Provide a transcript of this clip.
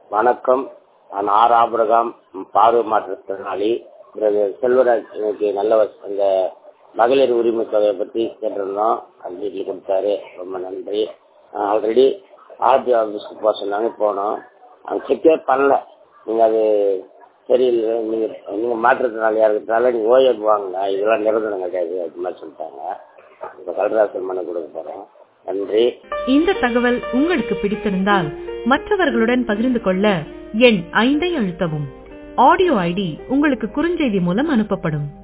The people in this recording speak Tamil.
வணக்கம் நான் ஆர் ஆபிரகாம் பார்வை மாற்றுத்திறனாளி பிறகு செல்வராஜ் எனக்கு நல்ல வச- அந்த மகளிர் உரிமை தொகையை பற்றி கேட்டிருந்தோம் அது வீட்டில் கொடுத்தாரு ரொம்ப நன்றி ஆல்ரெடி ஆர்டி ஆஃபீஸ்க்கு போக சொன்னாங்க போனோம் அங்கே செக்கே பண்ணல நீங்கள் அது சரியில்லை நீங்கள் நீங்கள் மாற்றுத்திறனாளியாக இருக்கிறதுனால நீங்கள் ஓஏ வாங்க இதெல்லாம் நிரந்தரம் கிடையாது அது மாதிரி சொல்லிட்டாங்க இப்போ கல்ராசன் மனு கொடுக்க போகிறோம் நன்றி இந்த தகவல் உங்களுக்கு பிடித்திருந்தால் மற்றவர்களுடன் பகிர்ந்து கொள்ள எண் ஐந்தை அழுத்தவும் ஆடியோ ஐடி உங்களுக்கு குறுஞ்செய்தி மூலம் அனுப்பப்படும்